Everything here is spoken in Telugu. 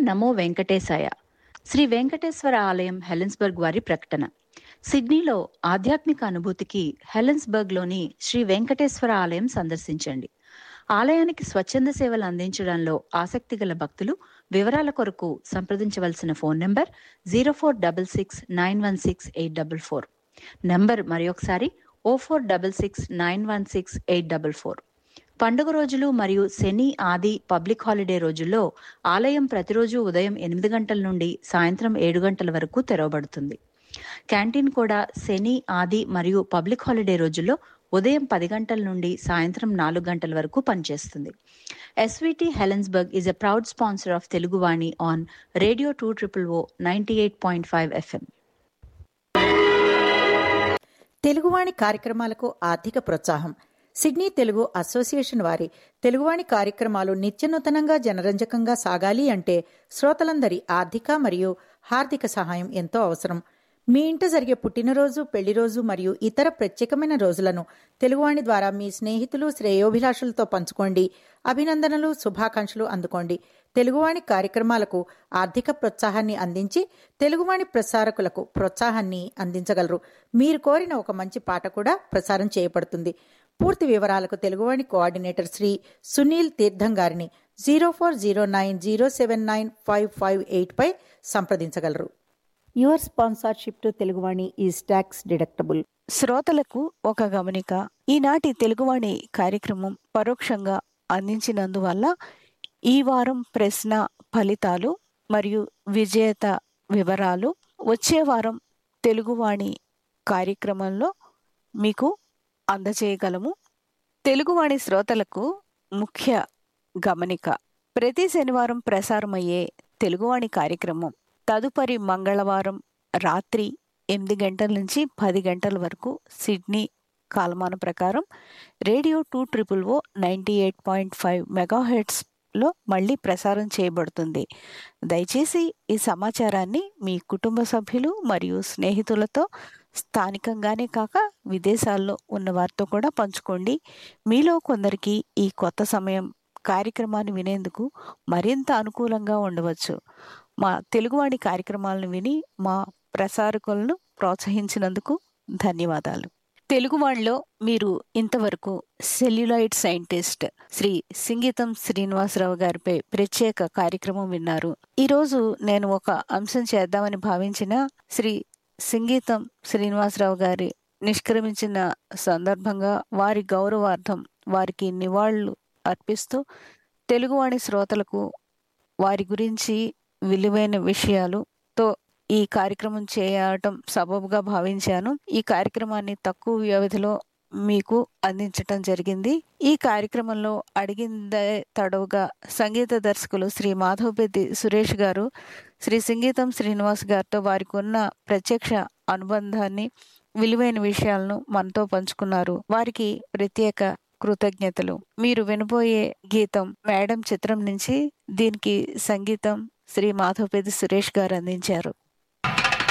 నమో వెంకటేశాయ శ్రీ వెంకటేశ్వర ఆలయం హెలెన్స్బర్గ్ వారి ప్రకటన సిడ్నీలో ఆధ్యాత్మిక అనుభూతికి హెలెన్స్బర్గ్లోని శ్రీ వెంకటేశ్వర ఆలయం సందర్శించండి ఆలయానికి స్వచ్ఛంద సేవలు అందించడంలో ఆసక్తి గల భక్తులు వివరాల కొరకు సంప్రదించవలసిన phone number zero four double six nine one six eight double four number మరొకసారి oh four double six nine one six eight double four పండుగ రోజులు మరియు శని ఆది పబ్లిక్ హాలిడే రోజుల్లో ఆలయం ప్రతిరోజు ఉదయం ఎనిమిది గంటల నుండి సాయంత్రం ఏడు గంటల వరకు తెరవబడుతుంది క్యాంటీన్ కూడా శని ఆది మరియు పబ్లిక్ హాలిడే రోజుల్లో ఉదయం పది గంటల నుండి సాయంత్రం నాలుగు గంటల వరకు పనిచేస్తుంది SVT Helensburgh is a proud sponsor of Teluguvani on radio two triple oh ninety eight point five FM Teluguvani కార్యక్రమాలకు ఆర్థిక ప్రోత్సాహం సిడ్నీ తెలుగు అసోసియేషన్ వారి తెలుగువాణి కార్యక్రమాలు నిత్యనూతనంగా జనరంజకంగా సాగాలి అంటే శ్రోతలందరి ఆర్థిక మరియు హార్దిక సహాయం ఎంతో అవసరం మీ ఇంట జరిగే పుట్టినరోజు పెళ్లిరోజు మరియు ఇతర ప్రత్యేకమైన రోజులను తెలుగువాణి ద్వారా మీ స్నేహితులు శ్రేయోభిలాషులతో పంచుకోండి అభినందనలు శుభాకాంక్షలు అందుకోండి తెలుగువాణి కార్యక్రమాలకు ఆర్థిక ప్రోత్సాహాన్ని అందించి తెలుగువాణి ప్రసారకులకు ప్రోత్సాహాన్ని అందించగలరు మీరు కోరిన ఒక మంచి పాట కూడా ప్రసారం చేయబడుతుంది పూర్తి వివరాలకు తెలుగువాణి కోఆర్డినేటర్ శ్రీ సునీల్ తీర్థం గారిని zero four zero nine zero seven nine five five eight పై సంప్రదించగలరు your sponsorship to Teluguvani is tax deductible శ్రోతలకు ఒక గమనిక ఈనాటి తెలుగువాణి కార్యక్రమం పరోక్షంగా అందించినందువల్ల ఈ వారం ప్రశ్న ఫలితాలు మరియు విజేత వివరాలు వచ్చే వారం తెలుగువాణి కార్యక్రమంలో మీకు అందజేయగలము తెలుగువాణి శ్రోతలకు ముఖ్య గమనిక ప్రతి శనివారం ప్రసారమయ్యే తెలుగువాణి కార్యక్రమం తదుపరి మంగళవారం రాత్రి ఎనిమిది గంటల నుంచి పది గంటల వరకు సిడ్నీ కాలమాన ప్రకారం radio two triple oh ninety eight point five మెగాహెడ్స్లో మళ్ళీ ప్రసారం చేయబడుతుంది దయచేసి ఈ సమాచారాన్ని మీ కుటుంబ సభ్యులు మరియు స్నేహితులతో స్థానికంగానే కాక విదేశాల్లో ఉన్న వారితో కూడా పంచుకోండి మీలో కొందరికి ఈ కొత్త సమయం కార్యక్రమాన్ని వినేందుకు మరింత అనుకూలంగా ఉండవచ్చు మా తెలుగువాణి కార్యక్రమాలను విని మా ప్రసారకులను ప్రోత్సహించినందుకు ధన్యవాదాలు తెలుగువాణిలో మీరు ఇంతవరకు సెల్యులాయిడ్ సైంటిస్ట్ శ్రీ సింగీతం శ్రీనివాసరావు గారిపై ప్రత్యేక కార్యక్రమం విన్నారు ఈరోజు నేను ఒక అంశం చేద్దామని భావించిన శ్రీ సింగీతం శ్రీనివాసరావు గారి నిష్క్రమించిన సందర్భంగా వారి గౌరవార్థం వారికి నివాళులు అర్పిస్తూ తెలుగువాణి శ్రోతలకు వారి గురించి విలువైన విషయాలుతో ఈ కార్యక్రమం చేయటం సబబుగా భావించాను ఈ కార్యక్రమాన్ని తక్కువ వ్యవధిలో మీకు అందించటం జరిగింది ఈ కార్యక్రమంలో అడిగిందే తడవుగా సంగీత దర్శకులు శ్రీ మాధవపెద్ది సురేష్ గారు శ్రీ సంగీతం శ్రీనివాస్ గారితో వారికి ఉన్న ప్రత్యక్ష అనుబంధాన్ని విలువైన విషయాలను మనతో పంచుకున్నారు వారికి ప్రత్యేక కృతజ్ఞతలు మీరు వినబోయే గీతం మేడం చిత్రం నుంచి దీనికి సంగీతం శ్రీ మాధవపేది సురేష్ గారు అందించారు